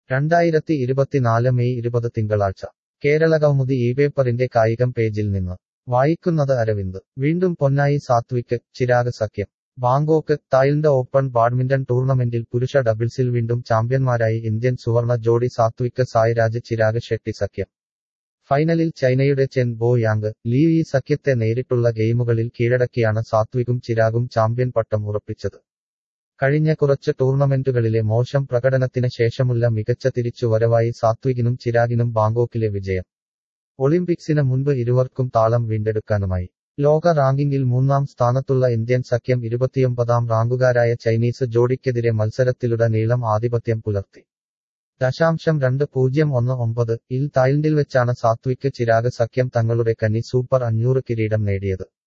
രണ്ടായിരത്തി ഇരുപത്തിനാല് മെയ് ഇരുപത് തിങ്കളാഴ്ച കേരള കൗമുദി ഈ പേപ്പറിന്റെ കായികം പേജിൽ നിന്ന് വായിക്കുന്നത് അരവിന്ദ് വീണ്ടും പൊന്നായി സാത്വിക് ചിരാഗ് സഖ്യം ബാങ്കോക്ക് തായ്ലൻഡ് ഓപ്പൺ ബാഡ്മിന്റൺ ടൂർണമെന്റിൽ പുരുഷ ഡബിൾസിൽ വീണ്ടും ചാമ്പ്യന്മാരായി ഇന്ത്യൻ സുവർണ ജോഡി സാത്വിക് സായ്രാജ് ചിരാഗ് ഷെട്ടി സഖ്യം ഫൈനലിൽ ചൈനയുടെ ചെൻ ബോ യാങ് ലീ ഈ സഖ്യത്തെ നേരിട്ടുള്ള ഗെയിമുകളിൽ കീഴടക്കിയാണ് സാത്വികും ചിരാഗും ചാമ്പ്യൻ പട്ടം ഉറപ്പിച്ചത് കഴിഞ്ഞ കുറച്ച് ടൂർണമെന്റുകളിലെ മോശം പ്രകടനത്തിന് ശേഷമുള്ള മികച്ച തിരിച്ചുവരവായി സാത്വികിനും ചിരാഗിനും ബാങ്കോക്കിലെ വിജയം ഒളിമ്പിക്സിന് മുൻപ് ഇരുവർക്കും താളം വീണ്ടെടുക്കാനുമായി ലോക റാങ്കിങ്ങിൽ മൂന്നാം സ്ഥാനത്തുള്ള ഇന്ത്യൻ സഖ്യം ഇരുപത്തിയൊമ്പതാം റാങ്കുകാരായ ചൈനീസ് ജോഡിക്കെതിരെ മത്സരത്തിലുടനീളം ആധിപത്യം പുലർത്തി ദശാംശം രണ്ട് പൂജ്യം ഒന്ന് ഒമ്പത് ഇൽ തായ്ലൻഡിൽ വെച്ചാണ് സാത്വിക് ചിരാഗ് സഖ്യം തങ്ങളുടെ കന്നി സൂപ്പർ അഞ്ഞൂറ് കിരീടം നേടിയത്